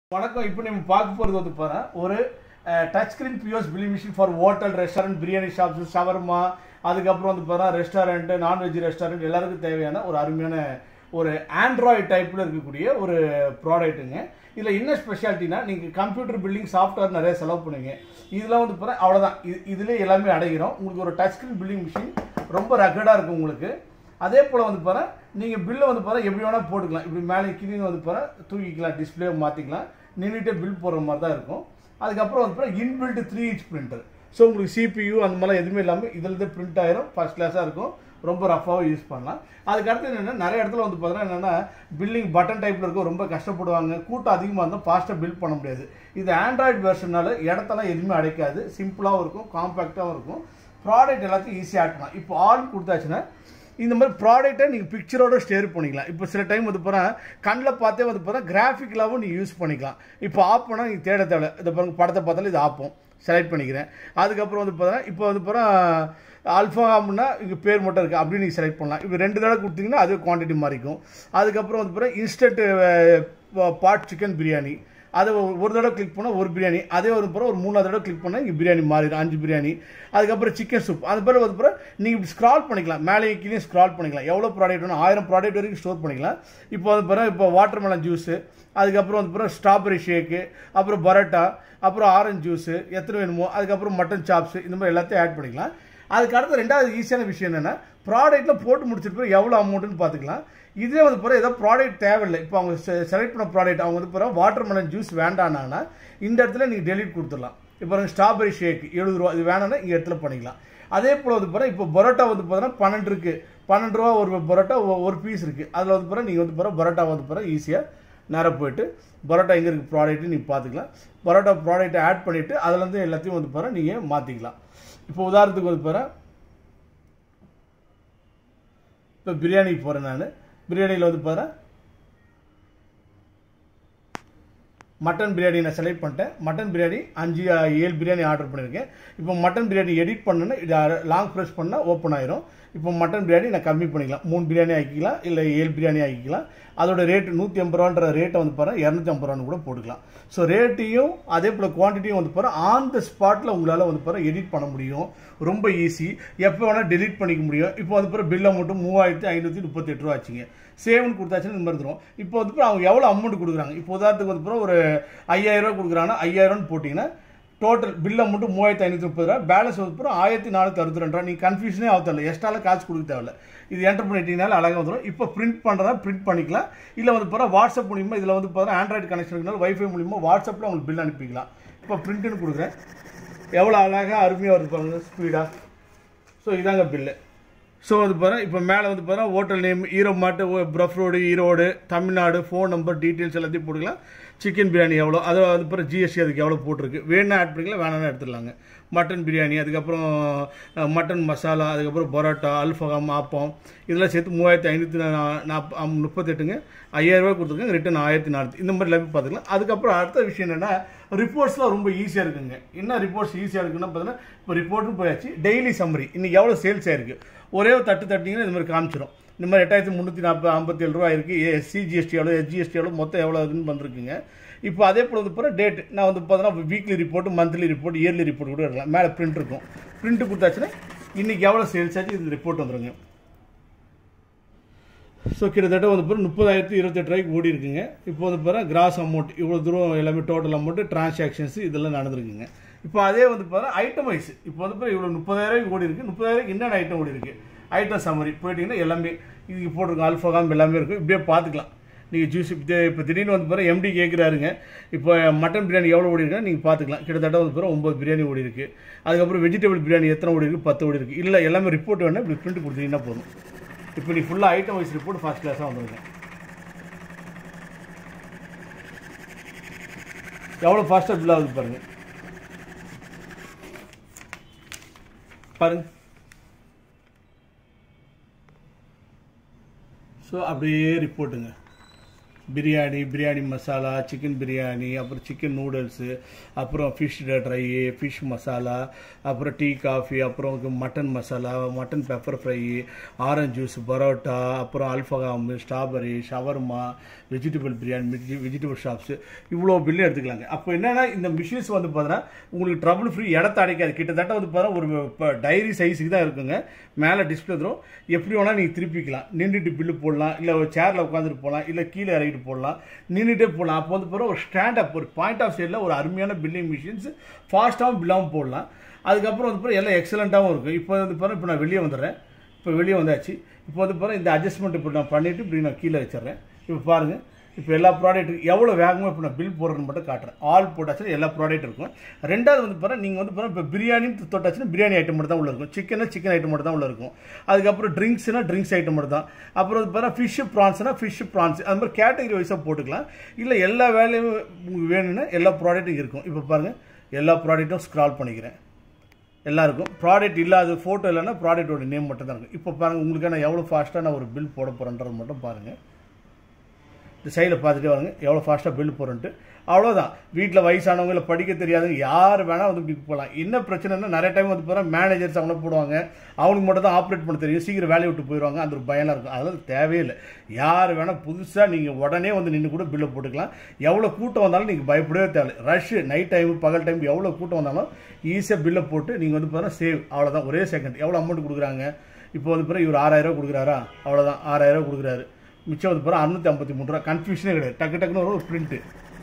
வணக்கம் இப்போ நம்ம பார்க்க போகிறது வந்து பாருங்க ஒரு டச் ஸ்கிரீன் பியூஸ் பிலி machine for hotel restaurant biryani shops shawarma அதுக்கப்புறம் வந்து பாருங்க ரெஸ்டாரண்ட் நான்வெஜ் ரெஸ்டாரண்ட் எல்லாருக்கும் தேவையான ஒரு அருமையான ஒரு ஆண்ட்ராய்டு டைப்பில் இருக்கக்கூடிய ஒரு ப்ராடக்ட்டுங்க இதில் என்ன ஸ்பெஷாலிட்டினா நீங்கள் கம்ப்யூட்டர் பில்டிங் சாஃப்ட்வேர் நிறைய செலவு பண்ணுவீங்க இதில் வந்து பாருங்க அவ்வளோதான் இது இதிலே எல்லாமே அடைகிறோம் உங்களுக்கு ஒரு டச் ஸ்கிரீன் பில்டிங் மிஷின் ரொம்ப ரகடாக இருக்கும் உங்களுக்கு அதே போல் வந்து பாரு நீங்கள் பில்லை வந்து பாரு எப்படி வேணால் போட்டுக்கலாம் இப்படி மேலே கீழே வந்து பாரு தூக்கிக்கலாம் டிஸ்பிளே மாற்றிக்கலாம் நின்றுட்டே பில் போடுற மாதிரி தான் இருக்கும் அதுக்கப்புறம் வந்து பாரு inbuilt three inch printer so உங்களுக்கு சிபியூ அந்த மாதிரிலாம் எதுவுமே இல்லாமல் இதில் தான் பிரிண்ட் ஆயிரும் ஃபர்ஸ்ட் கிளாஸாக இருக்கும் ரொம்ப ரஃபாகவும் யூஸ் பண்ணலாம் அதுக்கு அடுத்து என்னென்னா நிறைய இடத்துல வந்து பார்த்தீங்கன்னா என்னென்னா பில்லிங் பட்டன் டைப்பில் இருக்கும் ரொம்ப கஷ்டப்படுவாங்க கூட்டம் அதிகமாக இருந்தால் ஃபாஸ்ட்டாக பில் பண்ண முடியாது இது ஆண்ட்ராய்டு வெர்ஷனால இடத்தெல்லாம் எதுவுமே அடைக்காது சிம்பிளாகவும் இருக்கும் காம்பேக்டாகவும் இருக்கும் ப்ராடக்ட் எல்லாத்தையும் ஈஸியாக ஆட் பண்ணலாம் இப்போ ஆல் கொடுத்தாச்சுன்னா இந்த மாதிரி ப்ராடக்ட்டை நீங்கள் பிக்சரோட ஸ்டேர் பண்ணிக்கலாம் இப்போ சில டைம் வந்து போகிறேன் கண்ணில் பார்த்தே வந்து போகிறேன் கிராஃபிக்கலாகவும் நீங்கள் யூஸ் பண்ணிக்கலாம் இப்போ ஆப் பண்ணால் நீங்கள் தேட தேவை இந்த பாருங்க படத்தை பார்த்தாலும் இது ஆப்போம் செலக்ட் பண்ணிக்கிறேன் அதுக்கப்புறம் வந்து பார்த்தா இப்போ வந்து போகிறேன் அல்ஃபாம்னா இங்கே பேர் மட்டும் இருக்குது அப்படின்னு நீங்கள் செலக்ட் பண்ணலாம் இப்போ ரெண்டு தடவை கொடுத்தீங்கன்னா அதே குவான்டிட்டி மாறிக்கும் அதுக்கப்புறம் வந்து போகிறேன் இன்ஸ்டன்ட் பாட் சிக்கன் பிரியாணி அதை ஒரு தடவை கிளிக் பண்ணால் ஒரு பிரியாணி அதே ஒரு பிறகு ஒரு மூணாவது தடவை கிளிக் பண்ணால் இங்கே பிரியாணி மாறிடும் அஞ்சு பிரியாணி அதுக்கப்புறம் சிக்கன் சூப் அது பிறகு வந்து பிறகு நீங்கள் இப்படி ஸ்க்ரால் பண்ணிக்கலாம் மேலே கீழே ஸ்க்ரால் பண்ணிக்கலாம் எவ்வளோ ப்ராடக்ட் வேணும் ஆயிரம் ப்ராடக்ட் வரைக்கும் ஸ்டோர் பண்ணிக்கலாம் இப்போ வந்து பிறகு இப்போ வாட்டர் மெலன் ஜூஸு அதுக்கப்புறம் வந்து பிறகு ஸ்ட்ராபெரி ஷேக்கு அப்புறம் பரோட்டா அப்புறம் ஆரஞ்சு ஜூஸு எத்தனை வேணுமோ அதுக்கப்புறம் மட்டன் சாப்ஸ் இந்த மாதிரி எல்லாத்தையும் ஆட் பண்ணிக்கலாம் அதுக்கு அடுத்து ரெண்டாவது ஈஸியான விஷயம் என்னென்னா ப்ராடக்ட்டில் போட்டு முடிச்சிட்டு பிறகு எவ்வளோ அமௌண்ட்டுன்னு பார்த்துக்கலாம் இதே வந்து பிறகு ஏதோ ப்ராடக்ட் தேவையில்லை இப்போ அவங்க செலக்ட் பண்ண ப்ராடக்ட் அவங்க வந்து பிறகு வாட்டர் மெலன் ஜூஸ் வேண்டானாங்கன்னா இந்த இடத்துல நீங்கள் டெலிட் கொடுத்துடலாம் இப்போ ஸ்ட்ராபெரி ஷேக் எழுபது ரூபா இது வேணும்னா இந்த இடத்துல பண்ணிக்கலாம் அதே போல் வந்து பிறகு இப்போ பரோட்டா வந்து பார்த்தீங்கன்னா பன்னெண்டு இருக்குது பன்னெண்டு ரூபா ஒரு பரோட்டா ஒரு பீஸ் இருக்குது அதில் வந்து பிறகு நீங்கள் வந்து பிறகு பரோட்டா வந்து பிறகு ஈஸியாக நேராக போயிட்டு பரோட்டா எங்கே இருக்குது ப்ராடக்ட்டு நீங்கள் பார்த்துக்கலாம் பரோட்டா ப்ராடக்ட்டை ஆட் பண்ணிவிட்டு அதுலேருந்து எல்லாத்தையும் வந்து பிறகு நீங்கள் மாற்றிக்கலாம் இப்போ உதாரணத்துக்கு வந்து பிறகு இப்போ பிரியாணிக்கு போகிறேன் நான் பிரியாணியில் வந்து பாரு மட்டன் பிரியாணி நான் செலக்ட் பண்ணிட்டேன் மட்டன் பிரியாணி அஞ்சு ஏழு பிரியாணி ஆர்டர் பண்ணியிருக்கேன் இப்போ மட்டன் பிரியாணி எடிட் பண்ணுன்னா இது லாங் ப்ரெஸ் பண்ணால் ஓப்பன் ஆயிரும் இப்போ மட்டன் பிரியாணி நான் கம்மி பண்ணிக்கலாம் மூணு பிரியாணி ஆக்கிக்கலாம் இல்லை ஏழு பிரியாணி ஆக்கிக்கலாம் அதோட ரேட்டு நூற்றி ஐம்பது ரூபான்ற ரேட்டை வந்து பாரு இரநூத்தி ஐம்பது ரூபான்னு கூட போட்டுக்கலாம் ஸோ ரேட்டையும் அதே போல் குவான்டிட்டியும் வந்து பாரு ஆன் த ஸ்பாட்டில் உங்களால் வந்து பாரு எடிட் பண்ண முடியும் ரொம்ப ஈஸி எப்போ வேணால் டெலிட் பண்ணிக்க முடியும் இப்போ வந்து பாரு பில்லை மட்டும் மூவாயிரத்தி ஐநூற்றி முப்பத்தெட்டு ரூபா ஆச்சுங்க சேவ்னு கொடுத்தாச்சுன்னு இந்த மாதிரி தரும் இப்போ வந்து அவங்க எவ்வளோ அமௌண்ட் கொடுக்குறாங்க இப்போ உதாரணத்துக்கு வந்து ஒரு ஐயாயிரம் ரூபா கொடுக்குறாங்கன்னா ஐயாயிரம்னு போட்டிங்கன்னா டோட்டல் பில் அமௌண்ட் மூவாயிரத்தி ஐநூற்றி முப்பது ரூபா பேலன்ஸ் வந்து பிறகு ஆயிரத்தி நானூற்றி அறுபத்தி ரெண்டு ரூபா நீங்கள் கன்ஃபியூஷனே ஆக தேவையில்ல எக்ஸ்ட்ரால காசு கொடுக்க தேவையில்ல இது என்டர் பண்ணிட்டீங்கனால அழகாக வந்துடும் இப்போ பிரிண்ட் பண்ணுறதா பிரிண்ட் பண்ணிக்கலாம் இல்லை வந்து பிறகு வாட்ஸ்அப் மூலியமாக இதில் வந்து பார்த்தா ஆண்ட்ராய்டு கனெக்ஷன் இருக்கனால வைஃபை மூலியமாக வாட்ஸ்அப்பில் உங்களுக்கு பில் அனுப்பிக்கலாம் இப்போ பிரிண்ட்டுன்னு கொடுக்குறேன் எவ்வளோ அழகாக அருமையாக வருது பாருங்க ஸ்பீடாக ஸோ இதாங்க பில்லு ஸோ வந்து பாருங்கள் இப்போ மேலே வந்து பாருங்கள் ஹோட்டல் நேம் ஈரோ மாட்டு ப்ரஃப் road Erode Tamil Nadu phone number details எல்லாத்தையும் போட்டுக்கலாம் சிக்கன் பிரியாணி எவ்வளோ அது அது பிறகு ஜிஎஸ்டி அதுக்கு எவ்வளோ போட்டிருக்கு வேணா ஆட் பண்ணிக்கலாம் வேணாலும் எடுத்துடலாங்க மட்டன் பிரியாணி அதுக்கப்புறம் மட்டன் மசாலா அதுக்கப்புறம் பரோட்டா அல்ஃபகாம் ஆப்பம் இதெல்லாம் சேர்த்து மூவாயிரத்தி ஐநூற்றி நாப் முப்பத்தெட்டுங்க ஐயாயிரரூபா கொடுத்துருக்காங்க ரிட்டன் ஆயிரத்தி நானூற்றி இந்த மாதிரி எல்லாமே பார்த்துக்கலாம் அதுக்கப்புறம் அடுத்த விஷயம் என்னென்னா ரிப்போர்ட்ஸ்லாம் ரொம்ப ஈஸியாக இருக்குங்க என்ன ரிப்போர்ட்ஸ் ஈஸியாக இருக்குன்னா பார்த்தீங்கன்னா இப்போ ரிப்போர்ட்டும் போயாச்சு டெய்லி சம்மரி இன்றைக்கி எவ்வளோ சேல்ஸ் ஆயிருக்கு ஒரே ஒரு தட்டு தட்டிங்கன்னா இந்த மாதிரி காமிச்சிடும் இந்த மாதிரி எட்டாயிரத்தி முந்நூற்றி நாற்பது ஐம்பத்தி ஏழு ரூபா இருக்குது சிஜிஎஸ்டி எவ்வளோ எஸ்ஜிஎஸ்டி எவ்வளோ மொத்தம் எவ்வளோ இதுன்னு வந்துருக்குங்க இப்போ அதே போல் வந்து போகிற டேட் நான் வந்து பார்த்தீங்கன்னா weekly report monthly report yearly report கூட இருக்கலாம் மேலே பிரிண்ட் இருக்கும் பிரிண்ட் கொடுத்தாச்சுன்னா இன்றைக்கி எவ்வளோ சேல்ஸ் ஆச்சு இந்த ரிப்போர்ட் வந்துருங்க ஸோ கிட்டத்தட்ட வந்து பிறகு முப்பதாயிரத்தி இருபத்தெட்டு ரூபாய்க்கு ஓடி இருக்குங்க இப்போ வந்து பிறகு கிராஸ் அமௌண்ட் இவ்வளோ தூரம் எல்லாமே டோட்டல் அமௌண்ட்டு டிரான்சாக்ஷன்ஸ் இதெல்லாம் நடந்துருக்குங்க இப்போ அதே வந்து பார்த்தா ஐட்டம் வைஸ் இப்போ வந்து பிறகு இவ்வளோ முப்பதாயிரம் ஓடி இருக்குது முப்பதாயிரம் என்னென்ன ஐட்டம் ஓடி இருக்குது ஐட்டம் சம்மரி போயிட்டீங்கன்னா எல்லாமே இதுக்கு போட்டிருக்கோம் அல்ஃபாகாம் எல்லாமே இருக்கும் இப்படியே பார்த்துக்கலாம் நீங்கள் ஜூஸ் இப்போ இப்போ திடீர்னு வந்து பிறகு எம்டி கேட்குறாருங்க இப்போ மட்டன் பிரியாணி எவ்வளோ ஓடி இருக்குன்னு நீங்கள் பார்த்துக்கலாம் கிட்டத்தட்ட வந்து பிறகு ஒம்பது பிரியாணி ஓடி இருக்குது அதுக்கப்புறம் வெஜிடபிள் பிரியாணி எத்தனை ஓடி இருக்குது பத்து ஓடி இருக்குது இல்லை எல்லாமே ரிப்போர்ட் வேணால் இப்படி பிரிண்ட் கொடுத்தீங்கன்னா போதும் இப்போ நீ ஃபுல்லாக ஐட்டம் வைஸ் ரிப்போர்ட் ஃபர்ஸ்ட் கிளாஸாக வந்துருங்க எவ்வளோ ஃபாஸ்ட்டாக பில் ஆகுது பாருங்கள் பாருங்க ஸோ அப்படியே ரிப்போர்ட்டுங்க பிரியாணி பிரியாணி மசாலா சிக்கன் பிரியாணி அப்புறம் சிக்கன் நூடுல்ஸு அப்புறம் ஃபிஷ் ட்ரை ஃபிஷ் மசாலா அப்புறம் டீ காஃபி அப்புறம் mutton masala mutton pepper fry orange juice parotta அப்புறம் அல்ஃபகாம் strawberry shawarma vegetable biryani vegetable shops இவ்வளோ பில்லு எடுத்துக்கலாங்க அப்போ என்னன்னா இந்த மிஷின்ஸ் வந்து பார்த்தீங்கன்னா உங்களுக்கு ட்ரபிள் ஃப்ரீ இடத்த அடைக்காது கிட்டத்தட்ட வந்து பார்த்தீங்கன்னா ஒரு இப்போ டைரி சைஸுக்கு தான் இருக்குங்க மேலே டிஸ்பிளே தரும் எப்படி வேணால் நீங்கள் திருப்பிக்கலாம் நின்றுட்டு பில்லு போடலாம் இல்லை ஒரு சேரில் உட்காந்துட்டு போகலாம் இல்லை கீழே இறங்கிட்டு போடலாம் நின்றுட்டே போடலாம் அப்போ வந்து பிறகு ஒரு ஸ்டாண்ட் அப் ஒரு பாயிண்ட் ஆஃப் சைடில் ஒரு அருமையான பில்லிங் மிஷின்ஸ் ஃபாஸ்ட்டாகவும் பில்லாகவும் போடலாம் அதுக்கப்புறம் வந்து பிறகு எல்லாம் எக்ஸலண்ட்டாகவும் இருக்கும் இப்போ வந்து பிறகு இப்போ நான் வெளியே வந்துடுறேன் இப்போ வெளியே வந்தாச்சு இப்போ வந்து பிறகு இந்த அட்ஜஸ்ட்மெண்ட் இப்போ நான் பண்ணிவிட்டு இப்படி நான் கீழே வச்சிடுறேன் இப்போ பாருங்கள் இப்போ எல்லா ப்ராடக்ட் எவ்வளோ வேகமாக இப்போ நான் பில் போடுறேன்னு மட்டும் காட்டுறேன் ஆல் போட்டாச்சுன்னா எல்லா ப்ராடக்ட் இருக்கும் ரெண்டாவது வந்து பாருங்கள் நீங்கள் வந்து பாருங்கள் இப்போ பிரியாணி தொட்டாச்சுன்னா பிரியாணி ஐட்டம் மட்டும் தான் உள்ள இருக்கும் சிக்கனா சிக்கன் ஐட்டம் மட்டும் தான் உள்ள இருக்கும் அதுக்கப்புறம் ட்ரிங்க்ஸ்னா ட்ரிங்க்ஸ் ஐட்டம் மட்டும் தான் அப்புறம் வந்து பாருங்கள் ஃபிஷ்ஷு ப்ரான்ஸ்னா ஃபிஷ்ஷு ப்ரான்ஸ் அது மாதிரி கேட்டகரி வைஸாக போட்டுக்கலாம் இல்லை எல்லா வேலையும் உங்களுக்கு வேணும்னா எல்லா ப்ராடக்ட்டும் இருக்கும் இப்போ பாருங்கள் எல்லா ப்ராடக்ட்டும் ஸ்க்ரால் பண்ணிக்கிறேன் எல்லாருக்கும் ப்ராடக்ட் இல்லாத ஃபோட்டோ இல்லைன்னா ப்ராடக்ட்டோட நேம் மட்டும் தான் இருக்கும் இப்போ பாருங்கள் உங்களுக்கு நான் எவ்வளோ ஃபாஸ்ட்டாக நான் ஒரு பில் போட போகிறேன்றது மட்டும் பாருங்கள் இந்த சைடில் பார்த்துட்டே வாங்க எவ்வளோ ஃபாஸ்ட்டாக பில் போகிறேன்ட்டு அவ்வளோதான் வீட்டில் வயசானவங்க இல்லை படிக்க தெரியாதவங்க யார் வேணால் வந்து இப்படி போகலாம் என்ன பிரச்சனைனா நிறைய டைம் வந்து போகிற மேனேஜர்ஸ் அவங்கள போடுவாங்க அவனுக்கு மட்டும் தான் ஆப்ரேட் பண்ண தெரியும் சீக்கிரம் வேலையை விட்டு போயிடுவாங்க அந்த ஒரு பயம்லாம் இருக்கும் அதெல்லாம் தேவையில்லை யார் வேணால் புதுசாக நீங்கள் உடனே வந்து நின்று கூட பில்லை போட்டுக்கலாம் எவ்வளோ கூட்டம் வந்தாலும் நீங்கள் பயப்படவே தேவை ரஷ்ஷு நைட் டைம் பகல் டைம் எவ்வளோ கூட்டம் வந்தாலும் ஈஸியாக பில்லை போட்டு நீங்கள் வந்து பார்த்தீங்கன்னா சேவ் அவ்வளோதான் ஒரே செகண்ட் எவ்வளோ அமௌண்ட் கொடுக்குறாங்க இப்போ வந்து பிறகு இவர் ஆறாயிரம் கொடுக்குறாரா அவ்வளோதான் ஆறாயிரம் கொடுக்குறாரு மிச்சம் வந்து பிறகு அறுநூத்தி ஐம்பத்தி மூணு ரூபா கன்ஃபியூஷனே கிடையாது டக்கு டக்குன்னு வரும் ஒரு பிரிண்ட்டு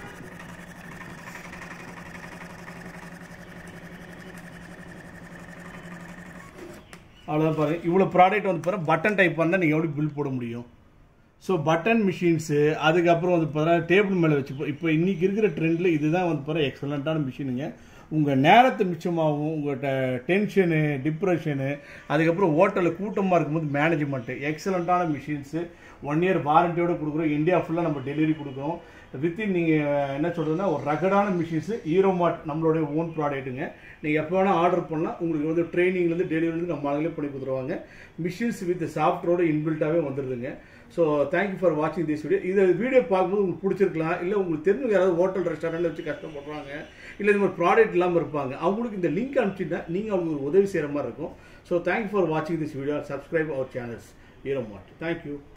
அவ்வளோதான் பாருங்க இவ்வளோ ப்ராடக்ட் வந்து பாருங்க பட்டன் டைப் பண்ணால் நீங்கள் எப்படி பில் போட முடியும் ஸோ பட்டன் மிஷின்ஸு அதுக்கப்புறம் வந்து பார்த்தீங்கன்னா டேபிள் மேலே வச்சு இப்போ இன்றைக்கி இருக்கிற ட்ரெண்டில் இதுதான் வந்து பாருங்க எக்ஸலண்ட்டான மிஷினுங்க உங்கள் நேரத்தை மிச்சமாகும் உங்கள் டென்ஷனு டிப்ரெஷனு அதுக்கப்புறம் ஹோட்டலில் கூட்டமாக இருக்கும்போது மேனேஜ்மெண்ட்டு எக்ஸலண்ட்டான மிஷின்ஸு ஒன் இயர் வாரண்டியோடு கொடுக்குறோம் இந்தியா ஃபுல்லாக நம்ம டெலிவரி கொடுக்குறோம் வித்தின் நீங்கள் என்ன சொல்கிறதுனா ஒரு ரகடான மிஷின்ஸு ஈரோமாட் நம்மளுடைய ஓன் ப்ராடக்ட்டுங்க நீங்கள் எப்போ வேணால் ஆர்டர் பண்ணால் உங்களுக்கு வந்து ட்ரைனிங்லேருந்து டெலிவரிலேருந்து நம்ம ஆளுங்களே பண்ணி கொடுத்துருவாங்க மிஷின்ஸ் வித் சாஃப்ட்வேரோட இன்பில்ட்டாகவே வந்துடுதுங்க ஸோ தேங்க்யூ ஃபார் வாட்சிங் திஸ் வீடியோ இந்த வீடியோ பார்க்கும்போது உங்களுக்கு பிடிச்சிருக்கலாம் இல்லை உங்களுக்கு தெரிஞ்சவங்க யாராவது ஹோட்டல் ரெஸ்டாரண்ட்டில் வச்சு கஷ்டப்படுறாங்க இல்லை இந்த மாதிரி ப்ராடக்ட் இல்லாமல் இருப்பாங்க அவங்களுக்கு இந்த லிங்க் அனுப்பிச்சிட்டா நீங்கள் அவங்களுக்கு ஒரு உதவி செய்கிற மாதிரி இருக்கும் ஸோ தேங்க்யூ ஃபார் வாட்சிங் this video subscribe our channels ஈரோ மாட் தேங்க்யூ